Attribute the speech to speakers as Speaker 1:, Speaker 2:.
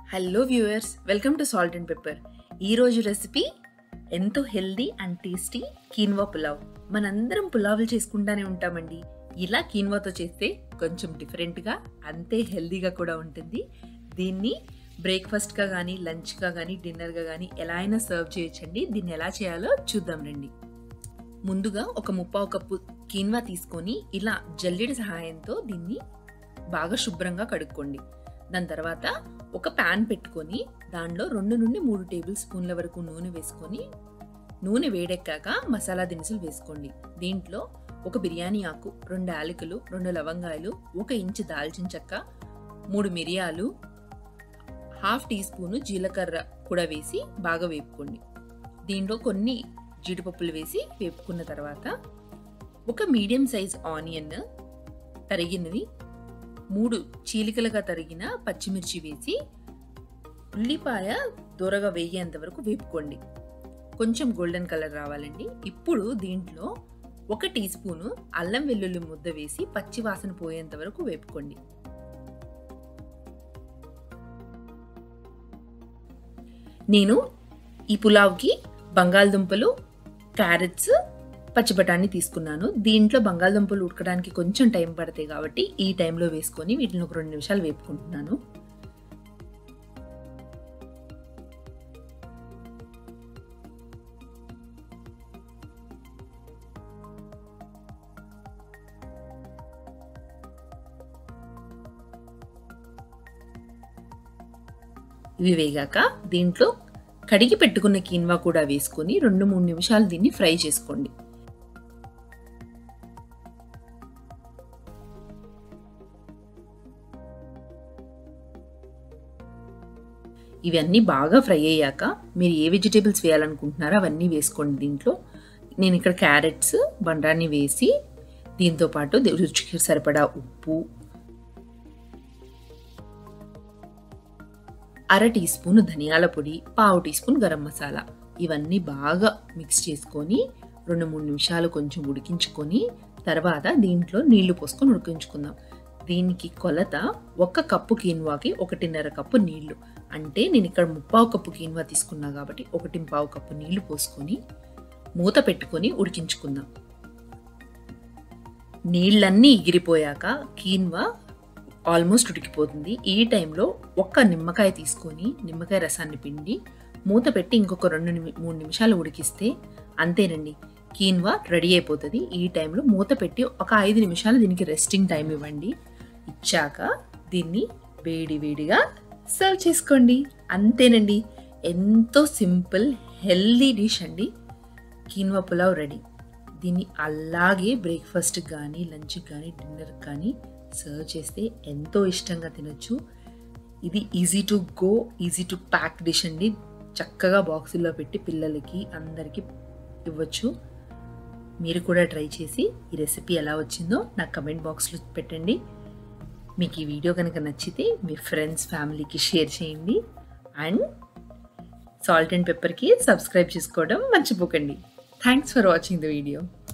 Speaker 1: hello viewers welcome to salt and pepper ఈరోజు recipe ఎంతో healthy and tasty quinoa pulao మనందరం పులావులు చేసుకుంటానే ఉంటామండి ఇలా కీన్వాతో చేస్తే కొంచెం డిఫరెంట్గా అంతే హెల్దీగా కూడా ఉంటుంది దీన్ని బ్రేక్ఫాస్ట్గా కానీ లంచ్గా కానీ డిన్నర్గా కానీ ఎలా అయినా సర్వ్ చేయొచ్చండి దీన్ని ఎలా చేయాలో చూద్దాం రండి ముందుగా ఒక ముప్పావు కప్పు కీన్వా తీసుకొని ఇలా జల్లెడ సహాయంతో దీన్ని బాగా శుభ్రంగా కడుక్కోండి దాని తర్వాత ఒక ప్యాన్ పెట్టుకొని దానిలో రెండు నుండి మూడు టేబుల్ స్పూన్ల వరకు నూనె వేసుకొని నూనె వేడెక్కాక మసాలా దినుసులు వేసుకోండి దీంట్లో ఒక బిర్యానీ ఆకు రెండు యాలకులు రెండు లవంగాయలు ఒక ఇంచు దాల్చిన చెక్క మూడు మిరియాలు హాఫ్ టీ స్పూను జీలకర్ర కూడా వేసి బాగా వేపుకోండి దీంట్లో కొన్ని జీడిపప్పులు వేసి వేపుకున్న తర్వాత ఒక మీడియం సైజ్ ఆనియన్ తరిగినవి మూడు చీలికలుగా తరిగిన పచ్చిమిర్చి వేసి ఉల్లిపాయ దూరగా వేయేంత వరకు వేపుకోండి కొంచెం గోల్డెన్ కలర్ రావాలండి ఇప్పుడు దీంట్లో ఒక టీ స్పూను అల్లం వెల్లుల్లి ముద్ద వేసి పచ్చి వాసన పోయేంత వరకు వేపుకోండి నేను ఈ పులావ్కి బంగాళదుంపలు క్యారెట్స్ పచ్చి బఠానీ తీసుకున్నాను దీంట్లో బంగాళదుంపలు ఉడకడానికి కొంచెం టైం పడతాయి కాబట్టి ఈ టైంలో వేసుకొని వీటిని ఒక రెండు నిమిషాలు వేపుకుంటున్నాను ఇవి వేగాక దీంట్లో కడిగి పెట్టుకున్న కీన్వా కూడా వేసుకొని రెండు మూడు నిమిషాలు దీన్ని ఫ్రై చేసుకోండి ఇవన్నీ బాగా ఫ్రై అయ్యాక మీరు ఏ వెజిటేబుల్స్ వేయాలనుకుంటున్నారో అవన్నీ వేసుకోండి దీంట్లో నేను ఇక్కడ క్యారెట్స్ బండాన్ని వేసి దీంతో పాటు రుచికి సరిపడా ఉప్పు అర టీ స్పూన్ ధనియాల పొడి పావు టీ స్పూన్ గరం మసాలా ఇవన్నీ బాగా మిక్స్ చేసుకొని రెండు మూడు నిమిషాలు కొంచెం ఉడికించుకొని తర్వాత దీంట్లో నీళ్లు పోసుకొని ఉడికించుకుందాం దీనికి కొలత ఒక కప్పు కీన్వాకి ఒకటిన్నర కప్పు నీళ్లు అంటే నేను ఇక్కడ ముప్పావు కప్పు కీన్వా తీసుకున్నా కాబట్టి ఒకటి పావు కప్పు నీళ్లు పోసుకొని మూత పెట్టుకొని ఉడికించుకుందాం నీళ్ళన్నీ ఎగిరిపోయాక కీన్వా ఆల్మోస్ట్ ఉడికిపోతుంది ఈ టైంలో ఒక్క నిమ్మకాయ తీసుకొని నిమ్మకాయ రసాన్ని పిండి మూత పెట్టి ఇంకొక రెండు నిమి మూడు నిమిషాలు ఉడికిస్తే అంతేనండి కీన్వా రెడీ అయిపోతుంది ఈ టైంలో మూత పెట్టి ఒక ఐదు నిమిషాలు దీనికి రెస్టింగ్ టైం ఇవ్వండి ఇచ్చాక దీన్ని వేడి వేడిగా సర్వ్ చేసుకోండి అంతేనండి ఎంతో సింపుల్ హెల్దీ డిష్ అండి కీన్వా పులావ్ రెడీ దీన్ని అలాగే బ్రేక్ఫాస్ట్ కానీ లంచ్కి కానీ డిన్నర్కి కానీ సర్వ్ చేస్తే ఎంతో ఇష్టంగా తినొచ్చు ఇది easy to go easy to pack dish అండి చక్కగా బాక్సుల్లో పెట్టి పిల్లలకి అందరికీ ఇవ్వచ్చు మీరు కూడా ట్రై చేసి ఈ రెసిపీ ఎలా వచ్చిందో నాకు కమెంట్ బాక్స్లో పెట్టండి మీకు ఈ వీడియో కనుక నచ్చితే మీ ఫ్రెండ్స్ ఫ్యామిలీకి షేర్ చేయండి అండ్ సాల్ట్ అండ్ పెప్పర్కి సబ్స్క్రైబ్ చేసుకోవడం మర్చిపోకండి thanks for watching the video